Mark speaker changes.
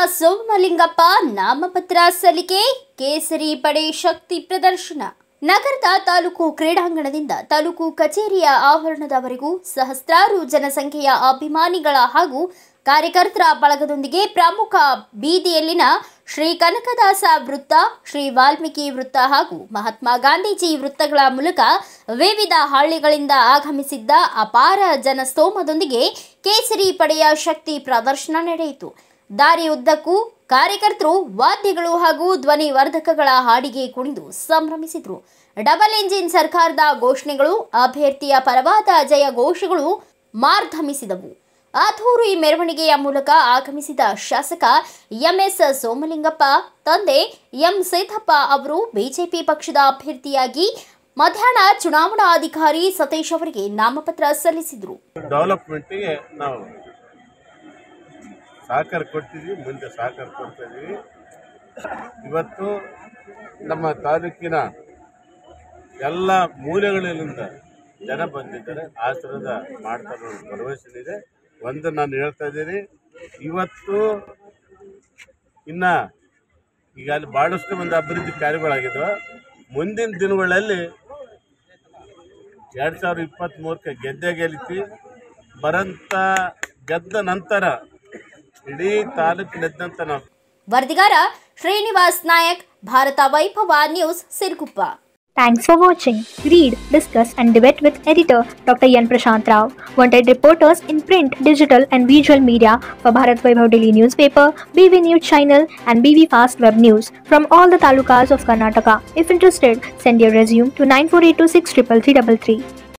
Speaker 1: ಸೋಮಲಿಂಗಪ್ಪ ನಾಮಪತ್ರ ಸಲ್ಲಿಕೆ ಕೇಸರಿ ಪಡೆ ಶಕ್ತಿ ಪ್ರದರ್ಶನ ನಗರದ ತಾಲೂಕು ಕ್ರೀಡಾಂಗಣದಿಂದ ತಾಲೂಕು ಕಚೇರಿಯ ಆವರಣದವರೆಗೂ ಸಹಸ್ರಾರು ಜನಸಂಖ್ಯೆಯ ಅಭಿಮಾನಿಗಳ ಹಾಗೂ ಕಾರ್ಯಕರ್ತರ ಬಳಗದೊಂದಿಗೆ ಪ್ರಮುಖ ಬೀದಿಯಲ್ಲಿನ ಶ್ರೀ ಕನಕದಾಸ ವೃತ್ತ ಶ್ರೀ ವಾಲ್ಮೀಕಿ ವೃತ್ತ ಹಾಗೂ ಮಹಾತ್ಮ ಗಾಂಧೀಜಿ ವೃತ್ತಗಳ ಮೂಲಕ ವಿವಿಧ ಹಳ್ಳಿಗಳಿಂದ ಆಗಮಿಸಿದ್ದ ಅಪಾರ ಜನಸ್ತೋಮದೊಂದಿಗೆ ಕೇಸರಿ ಪಡೆಯ ಶಕ್ತಿ ಪ್ರದರ್ಶನ ನಡೆಯಿತು ದಾರಿ ಉದ್ದಕ್ಕೂ ಕಾರ್ಯಕರ್ತರು ವಾದ್ಯಗಳು ಹಾಗೂ ಧ್ವನಿ ವರ್ಧಕಗಳ ಹಾಡಿಗೆ ಕುಣಿದು ಸಂಭ್ರಮಿಸಿದರು ಡಬಲ್ ಎಂಜಿನ್ ಸರ್ಕಾರದ ಘೋಷಣೆಗಳು ಅಭ್ಯರ್ಥಿಯ ಪರವಾದ ಜಯ ಘೋಷಗಳು ಮಾರ್ಧಮಿಸಿದವು ಅಧೂರಿ ಮೆರವಣಿಗೆಯ ಮೂಲಕ ಆಗಮಿಸಿದ ಶಾಸಕ ಎಂಎಸ್ ಸೋಮಲಿಂಗಪ್ಪ ತಂದೆ ಎಂ ಸೇತಪ್ಪ ಅವರು ಬಿಜೆಪಿ ಪಕ್ಷದ ಅಭ್ಯರ್ಥಿಯಾಗಿ ಮಧ್ಯಾಹ್ನ ಚುನಾವಣಾಧಿಕಾರಿ ಸತೀಶ್ ಅವರಿಗೆ ನಾಮಪತ್ರ ಸಲ್ಲಿಸಿದರು
Speaker 2: ಡೆವಲಪ್ಮೆಂಟಿಗೆ ನಾವು ಸಹಕಾರ ಕೊಡ್ತಿದ್ವಿ ಮುಂದೆ ಸಹಕಾರ ಕೊಡ್ತಾ ಇದ್ದೀವಿ ಇವತ್ತು ನಮ್ಮ ತಾಲೂಕಿನ ಎಲ್ಲ ಮೂಲೆಗಳಿಂದ ಜನ ಬಂದಿದ್ದಾರೆ ಆಶೀರ್ವಾದ ಮಾಡ್ತಾರೆ ಅನ್ನೋ ಭರವಸೆ ಇದೆ ಒಂದು ನಾನು ಹೇಳ್ತಾ ಇದ್ದೀನಿ ಇವತ್ತು ಇನ್ನ ಈಗ ಅಲ್ಲಿ ಭಾಳಷ್ಟು ಒಂದು ಅಭಿವೃದ್ಧಿ ಕಾರ್ಯಗಳಾಗಿದ್ದಾವೆ ಮುಂದಿನ ದಿನಗಳಲ್ಲಿ ಎರಡು ಸಾವಿರದ ಇಪ್ಪತ್ತ್ಮೂರಕ್ಕೆ ಗೆದ್ದೆ ಗೆಲ್ಲಿತಿ ಬರಂತ ಗೆದ್ದ ನಂತರ ಇಡೀ ತಾಲೂಕಿನಾದ್ಯಂತ ನಾವು
Speaker 1: ವರದಿಗಾರ Srinivas Nayak Bharata Vaibhava news Siruguppa
Speaker 3: Thanks for watching. Read, discuss, and debate with editor Dr. Yan Prashant Rao. Wanted reporters in print, digital, and visual media for Bharat Vaibhav Daily newspaper, BV News channel, and BV Fast Web News from all the talukas of Karnataka. If interested, send your resume to 9482633333.